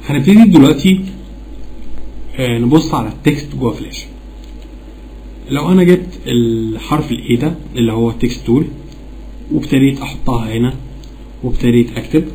هنبتدي دلوقتي آه، نبص على التكست جوه فلاش لو انا جبت الحرف الاي ده اللي هو تكست تول وابتديت احطها هنا وابتديت اكتب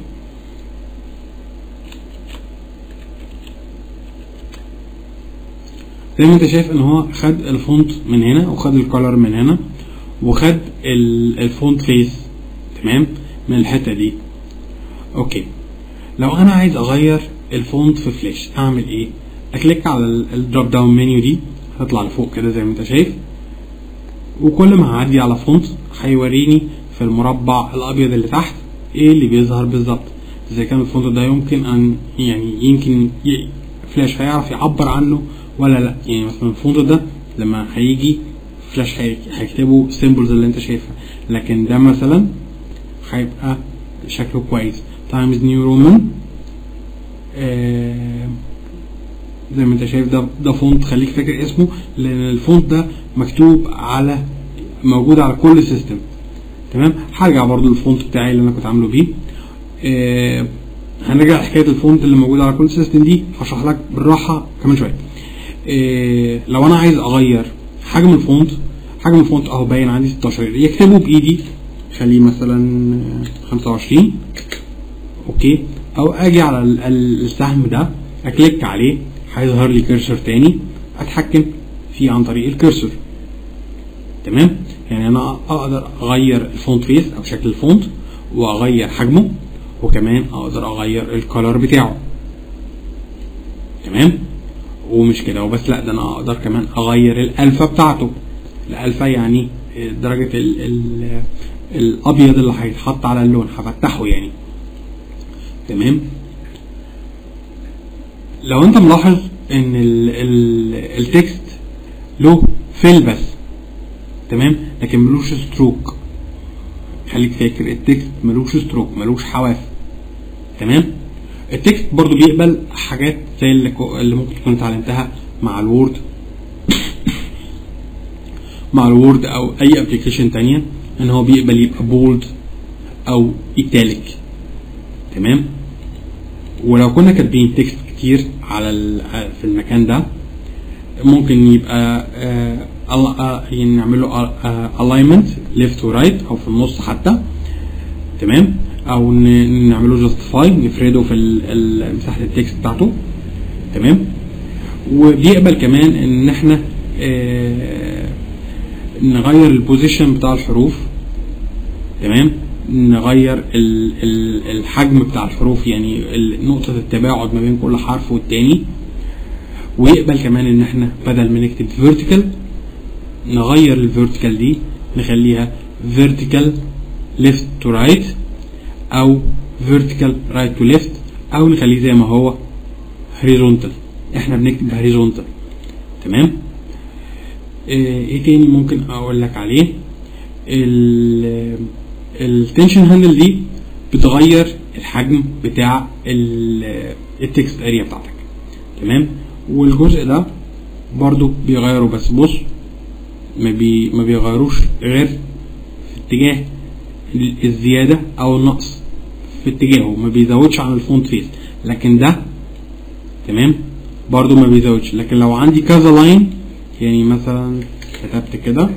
زي ما انت شايف ان هو خد الفونت من هنا وخد الكولر من هنا وخد ال- الفونت فيس تمام من الحته دي اوكي لو انا عايز اغير الفونت في فلاش اعمل ايه اكليك على الدروب داون منيو دي هتطلع لفوق كده زي ما انت شايف وكل ما هعدي على فونت هيوريني في المربع الابيض اللي تحت ايه اللي بيظهر بالظبط اذا كان الفونت ده يمكن ان يعني يمكن ي... فلاش هيعرف يعبر عنه ولا لا يعني مثلا الفونت ده لما هيجي فلاش هي- هيكتبه السيمبلز اللي انت شايفها لكن ده مثلا هيبقى شكله كويس تايمز نيو رومان زي ما انت شايف ده ده فونت خليك فاكر اسمه لان الفونت ده مكتوب على موجود على كل سيستم تمام هرجع برضو للفونت بتاعي اللي انا كنت عامله بيه آه هنرجع لحكايه الفونت اللي موجود على كل سيستم دي هشرح لك بالراحه كمان شويه آه لو انا عايز اغير حجم الفونت حجم الفونت اهو باين عندي 16 يكتبه بايدي خليه مثلا آه، 25 اوكي او اجي على ال- ال- السهم ده اكليك عليه هيظهر لي كيرسر تاني اتحكم فيه عن طريق الكيرسر تمام يعني انا اقدر اغير الفونت فيس او شكل الفونت واغير حجمه وكمان اقدر اغير الكالر بتاعه تمام ومش كده وبس لا ده انا اقدر كمان اغير الالفا بتاعته الالفا يعني درجة ال ال الابيض اللي هيتحط على اللون هفتحه يعني تمام لو انت ملاحظ ان ال ال التكست له فيل بس تمام لكن ملوش ستروك خليك فاكر التكست ملوش ستروك ملوش حواف تمام التكست برضو بيقبل حاجات زي اللي, كو- اللي ممكن تكون اتعلمتها مع الوورد مع الوورد او اي ابلكيشن تانية ان هو بيقبل يبقى بولد او ايتاليك تمام ولو كنا كاتبين تكست كتير على ال- في المكان ده ممكن يبقى آه ال- آه، يعني نعمل له الاينمنت ليفت ورايت او في النص حتى تمام او ن- نعمله جاستيفاي نفرده في ال- ال- مساحه التكست بتاعته تمام وبيقبل كمان ان احنا آه نغير البوزيشن بتاع الحروف تمام نغير ال ال الحجم بتاع الحروف يعني ال- نقطة التباعد ما بين كل حرف والتاني ويقبل كمان ان احنا بدل ما نكتب vertical نغير الفيرتيكال دي نخليها vertical left to right او vertical right to left او نخليه زي ما هو horizontal احنا بنكتب horizontal تمام آه، ايه تاني ممكن اقول لك عليه التنشن هاندل دي بتغير الحجم بتاع التكست اريا بتاعتك تمام والجزء ده برضو بيغيره بس بص ما, بي ما بيغيروش غير في اتجاه ال- الزيادة او النقص في اتجاهه ما بيزودش عن الفونت فيس لكن ده تمام برضو ما بيزودش لكن لو عندي كذا لاين يعني مثلا كتبت كده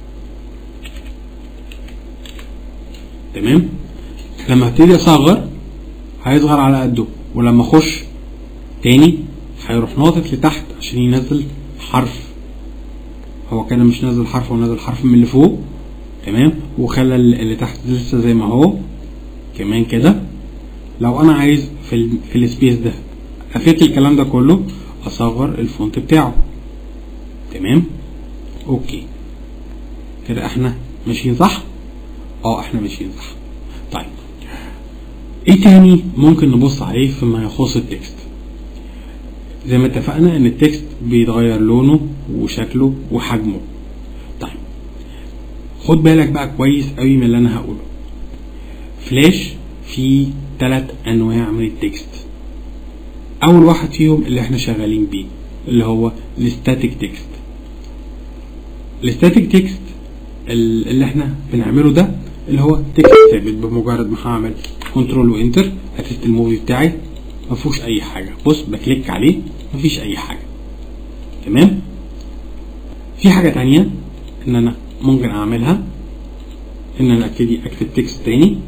تمام لما ابتدي اصغر هيظهر على قده ولما اخش تاني هيروح ناطط لتحت عشان ينزل حرف هو كده مش نازل حرف هو نازل حرف من اللي فوق تمام وخلى ال- اللي تحت لسه زي ما هو كمان كده لو انا عايز في ال في السبيس ده افك الكلام ده كله اصغر الفونت بتاعه تمام اوكي كده احنا ماشيين صح اه احنا ماشيين صح طيب ايه تاني ممكن نبص عليه فيما يخص التكست زي ما اتفقنا ان التكست بيتغير لونه وشكله وحجمه طيب خد بالك بقى كويس قوي من اللي انا هقوله فلاش فيه ثلاث انواع من التكست اول واحد فيهم اللي احنا شغالين بيه اللي هو الستاتيك تكست الستاتيك تكست اللي احنا بنعمله ده اللي هو تكست ثابت بمجرد ما هعمل كنترول وانتر هتست الموفي بتاعي ما فيهوش اي حاجه بص بكليك عليه ما فيش اي حاجه تمام في حاجه تانية ان انا ممكن اعملها ان انا ابتدي اكتب تكست تاني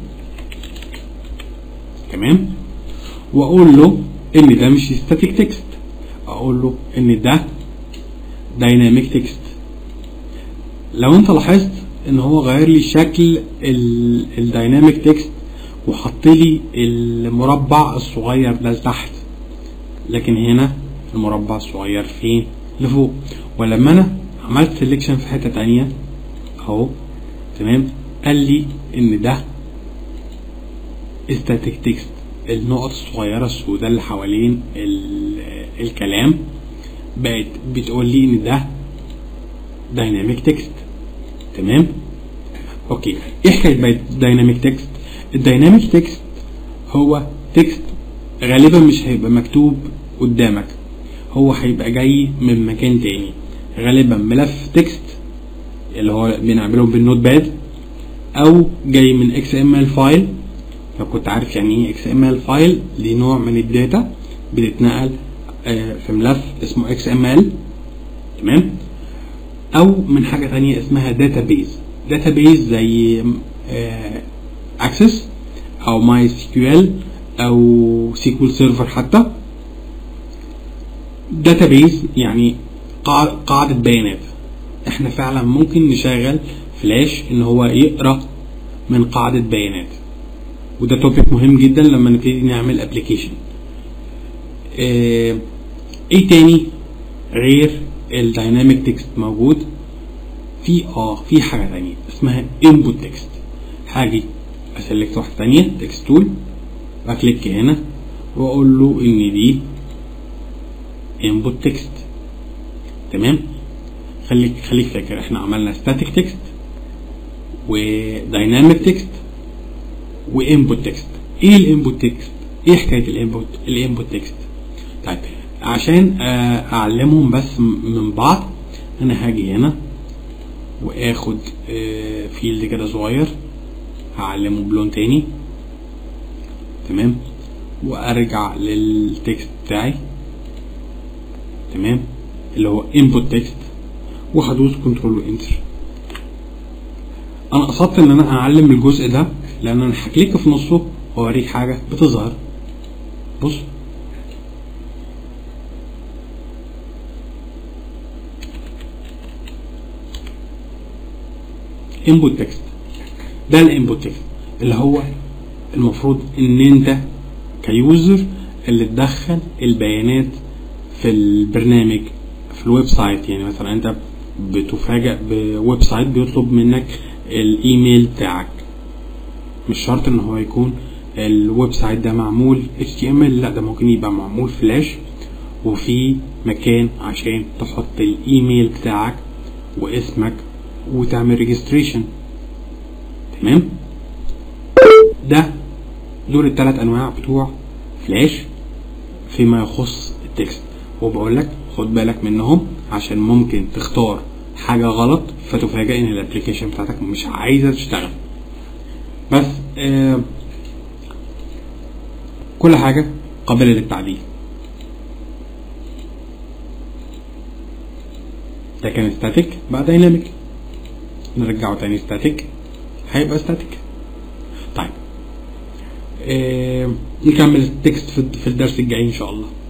تمام واقول له ان ده مش ستاتيك تكست اقول له ان ده دايناميك تكست لو انت لاحظت ان هو غير لي شكل الدايناميك تكست وحط لي المربع الصغير ده لتحت لكن هنا المربع الصغير فين لفوق ولما انا عملت سيلكشن في حته تانية اهو تمام قال لي ان ده static تكست النقط الصغيرة السوداء اللي حوالين الكلام بقت بتقول لي ان ده دايناميك تكست تمام اوكي ايه حكايه بقت دايناميك تكست الدايناميك تكست هو تكست غالبا مش هيبقى مكتوب قدامك هو هيبقى جاي من مكان تاني غالبا ملف تكست اللي هو بنعمله بالنوت باد او جاي من اكس ام ال فايل لو كنت عارف يعني ايه اكس ام ال فايل دي نوع من الداتا بتتنقل في ملف اسمه اكس ام ال تمام او من حاجه تانية اسمها داتابيز داتابيز زي اكسس او ماي اس كيو ال او سيكول سيرفر حتى داتابيز يعني قاعده بيانات احنا فعلا ممكن نشغل فلاش ان هو يقرا من قاعده بيانات وده توبيك مهم جدا لما نبتدي نعمل ابلكيشن اه ايه تاني غير الدايناميك تكست موجود في اه في حاجه تانية اسمها انبوت تكست هاجي اسلكت واحده تانية تكست تول بكليك هنا واقول له ان دي انبوت تكست تمام خليك خليك فاكر احنا عملنا ستاتيك تكست ودايناميك تكست وانبوت تكست ايه الانبوت تكست ايه حكايه الانبوت الانبوت تكست طيب عشان اعلمهم بس من بعض انا هاجي هنا واخد فيلد كده صغير هعلمه بلون تاني تمام وارجع للتكست بتاعي تمام اللي هو input text وهدوس كنترول وانتر انا قصدت ان انا اعلم الجزء ده لان انا هكليك في نصه واوريك حاجه بتظهر بص input text ده الانبوت تكست اللي هو المفروض ان انت كيوزر اللي تدخل البيانات في البرنامج في الويب سايت يعني مثلا انت بتفاجئ بويب سايت بيطلب منك الايميل بتاعك مش شرط ان هو يكون الويب سايت ده معمول HTML لا ده ممكن يبقى معمول فلاش وفي مكان عشان تحط الايميل بتاعك واسمك وتعمل ريجستريشن تمام ده دول الثلاث انواع بتوع فلاش فيما يخص التكست وبقول لك خد بالك منهم عشان ممكن تختار حاجة غلط فتفاجئ ان الابلكيشن بتاعتك مش عايزة تشتغل بس آه كل حاجة قابلة للتعديل ده كان ستاتيك بقى دايناميك نرجعه تاني ستاتيك هيبقى ستاتيك طيب آه نكمل التكست في الدرس الجاي ان شاء الله